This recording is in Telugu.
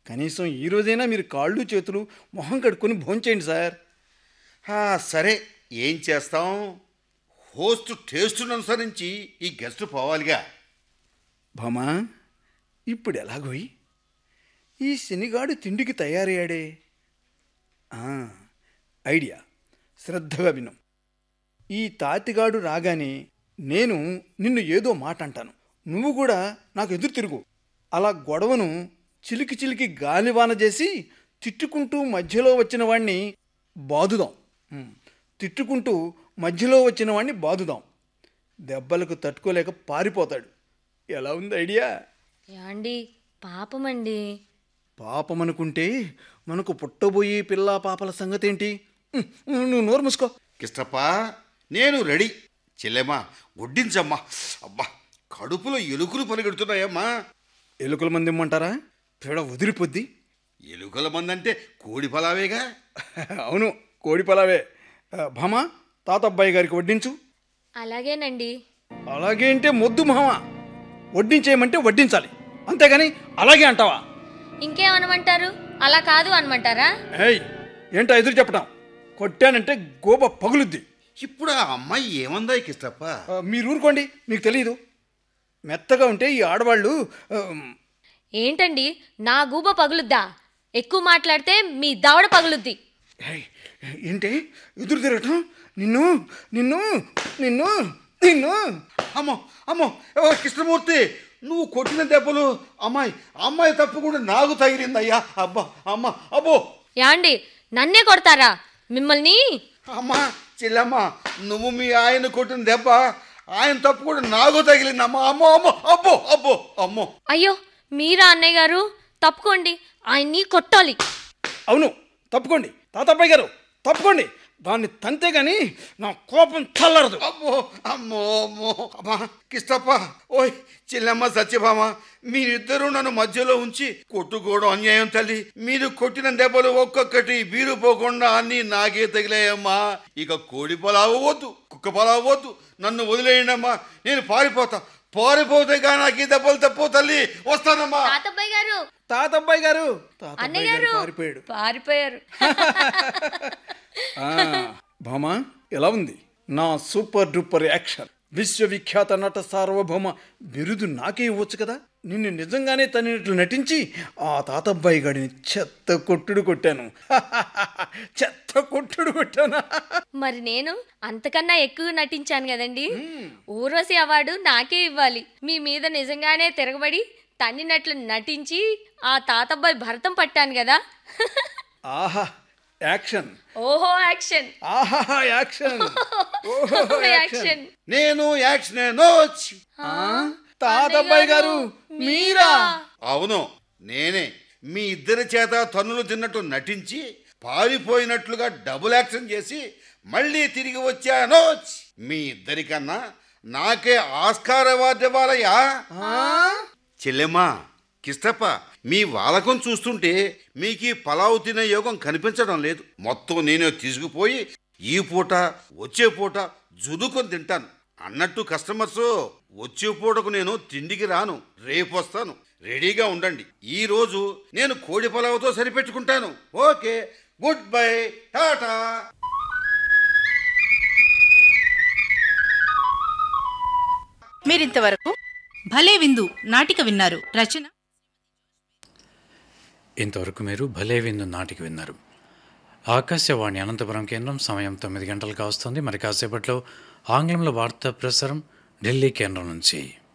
కనీసం ఈ రోజైనా మీరు కాళ్ళు చేతులు మొహం కడుక్కొని భోంచేయండి సార్ ఆ, సరే ఏం చేస్తాం హోస్ట్ టేస్టును అనుసరించి ఈ గెస్ట్ పోవాలిగా భామా ఇప్పుడు ఎలాగోయి ఈ శనిగాడు తిండికి తయారయ్యాడే ఆ, ఐడియా శ్రద్ధగా విను ఈ తాతిగాడు రాగానే నేను నిన్ను ఏదో మాట అంటాను నువ్వు కూడా నాకు ఎదురు తిరుగు అలా గొడవను చిలికి చిలికి గాలివాన చేసి తిట్టుకుంటూ మధ్యలో వచ్చిన వాణ్ణి బాదుదాం ఉమ్, తిట్టుకుంటూ మధ్యలో వచ్చిన వాణ్ణి బాదుదాం దెబ్బలకు తట్టుకోలేక పారిపోతాడు ఎలా ఉంది ఐడియా యాండి పాపమండి పాపమనుకుంటే మనకు పుట్టబోయే పిల్ల పాపల సంగతి ఏంటి ఉమ్, నువ్వు నోరు మూసుకో కిష్టప్ప నేను రెడీ చెల్లెమ్మా వడ్డించమ్మా అబ్బా కడుపులో ఎలుకలు పరిగెడుతున్నాయమ్మా ఎలుకల మంది ఇమ్మంటారా పేడ వదిలిపోద్ది ఎలుకల మందంటే కోడి పలావేగా అవును కోడి పలావే ఆ, భామా తాతబ్బాయి గారికి వడ్డించు అలాగేనండి అలాగే అంటే మొద్దు మామ వడ్డించేయమంటే వడ్డించాలి అంతేగాని అలాగే అంటావా ఇంకేమనమంటారు అలా కాదు అనమంటారా ఏయ్ ఏంటో ఎదురు చెప్పడం కొట్టానంటే గోప పగులుద్ది ఇప్పుడు ఆ అమ్మాయి ఏమందా కిష్టప్ప ఆ, మీరు ఊరుకోండి మీకు తెలియదు మెత్తగా ఉంటే ఈ ఆడవాళ్ళు ఆ, ఏంటండి నా గూబ పగులుద్దా ఎక్కువ మాట్లాడితే మీ దవడ పగులుద్ది ఏయ్, ఏంటి ఎదురు తిరగటం నిన్ను నిన్ను నిన్ను నిన్ను అమ్మో అమ్మో ఓ కృష్ణమూర్తి నువ్వు కొట్టిన దెబ్బలు అమ్మాయి అమ్మాయి తప్పకుండా నాకు తగిలిందయ్యా అబ్బా అమ్మ అబ్బో యాండి నన్నే కొడతారా మిమ్మల్ని అమ్మా చెల్లమ్మ నువ్వు మీ ఆయన కొట్టిన దెబ్బ ఆయన తప్పు కూడా నాకు తగిలిందమ్మా అమ్మో అమ్మో అబ్బో అబ్బో అమ్మో అయ్యో మీరా అన్నయ్య గారు తప్పుకోండి ఆయన్ని కొట్టాలి అవును తప్పుకోండి తాతబ్బాయి గారు తప్పుకోండి దాన్ని తంతే గాని నా కోపం చల్లరదు అమ్మో అమ్మో అమ్మో అమ్మా కిష్టప్ప ఓయ్ చెల్లమ్మ సత్యభామ మీరిద్దరూ నన్ను మధ్యలో ఉంచి కొట్టుకోవడం అన్యాయం తల్లి మీరు కొట్టిన దెబ్బలు ఒక్కొక్కటి బీరు పోకుండా అన్ని నాకే తగిలాయమ్మా ఇక కోడి పొలావు వద్దు కుక్క పొలావు వద్దు నన్ను వదిలేయండమ్మా నేను పారిపోతా పారిపోతే కానీ నాకు ఈ దెబ్బలు తప్పు తల్లి వస్తానమ్మా తాతబ్బాయి గారు తాతబ్బాయి గారు అన్నయ్య తాతబ్బాయి గారు గారు పారిపోయాడు పారిపోయారు ఆ, భామా ఎలా ఉంది నా సూపర్ డూపర్ యాక్షన్ విశ్వవిఖ్యాత నట సార్వభౌమ బిరుదు నాకే ఇవ్వచ్చు కదా నిన్ను నిజంగానే తనినట్లు నటించి ఆ తాతబ్బాయి గాడిని చెత్త కొట్టుడు కొట్టాను చెత్త కొట్టుడు కొట్టాను మరి నేను అంతకన్నా ఎక్కువ నటించాను కదండి ఊర్వశి అవార్డు నాకే ఇవ్వాలి మీ మీద నిజంగానే తిరగబడి తన్నినట్లు నటించి ఆ తాతబ్బాయి భరతం పట్టాను కదా ఆహా యాక్షన్ ఓహో యాక్షన్ ఆహా యాక్షన్ ఓహో యాక్షన్ యాక్షన్ నేను యాక్షన్ నోచ్ ఆ, తాతబ్బాయి గారు మీరా అవును నేనే మీ ఇద్దరి చేత తన్నులు తిన్నట్టు నటించి పారిపోయినట్లుగా డబుల్ యాక్షన్ చేసి మళ్ళీ తిరిగి వచ్చాను మీ ఇద్దరికన్నా నాకే ఆస్కార్ అవార్డు ఇవ్వాలయ్యా చెల్లెమ్మా కిష్టప్ప మీ వాలకం చూస్తుంటే మీకు ఈ పలావు తినే యోగం కనిపించడం లేదు మొత్తం నేనే తీసుకుపోయి ఈ పూట వచ్చే పూట జుదుకొని తింటాను అన్నట్టు కస్టమర్స్ వచ్చే పూటకు నేను తిండికి రాను రేపు వస్తాను రెడీగా ఉండండి ఈ రోజు నేను కోడి పలావుతో సరిపెట్టుకుంటాను ఓకే గుడ్ బై టాటా మీరింతవరకు భలే విందు నాటిక విన్నారు రచన ఇంతవరకు మీరు భలే విందు నాటికి విన్నారు ఆకాశవాణి అనంతపురం కేంద్రం సమయం తొమ్మిది గంటలకు వస్తుంది మరి కాసేపట్లో ఆంగ్లంలో వార్తా ప్రసారం ఢిల్లీ కేంద్రం నుంచి